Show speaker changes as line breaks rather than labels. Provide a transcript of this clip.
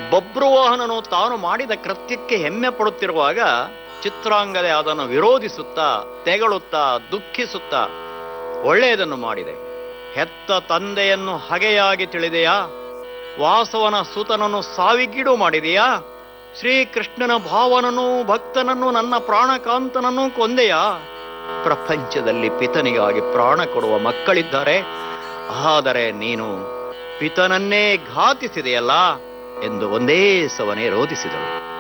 ಬಬ್ರುವಾಹನನು ತಾನು ಮಾಡಿದ ಕೃತ್ಯಕ್ಕೆ ಹೆಮ್ಮೆ ಪಡುತ್ತಿರುವಾಗ ಚಿತ್ರಾಂಗದೆ ಅದನ್ನು ವಿರೋಧಿಸುತ್ತಾ ತೆಗಳುತ್ತಾ ದುಃಖಿಸುತ್ತಾ ಒಳ್ಳೆಯದನ್ನು ಮಾಡಿದೆ ಹೆತ್ತ ತಂದೆಯನ್ನು ಹಗೆಯಾಗಿ ತಿಳಿದೆಯಾ ವಾಸವನ ಸುತನನ್ನು ಸಾವಿಗೀಡು ಮಾಡಿದೆಯಾ ಶ್ರೀಕೃಷ್ಣನ ಭಾವನನ್ನು ಭಕ್ತನನ್ನು ನನ್ನ ಪ್ರಾಣಕಾಂತನನ್ನು ಕೊಂದೆಯಾ ಪ್ರಪಂಚದಲ್ಲಿ ಪಿತನಿಗಾಗಿ ಪ್ರಾಣ ಕೊಡುವ ಮಕ್ಕಳಿದ್ದಾರೆ ಆದರೆ ನೀನು ಪಿತನನ್ನೇ ಘಾತಿಸಿದೆಯಲ್ಲ ಎಂದು ಒಂದೇ ಸವನೆ ರೋಧಿಸಿದಳು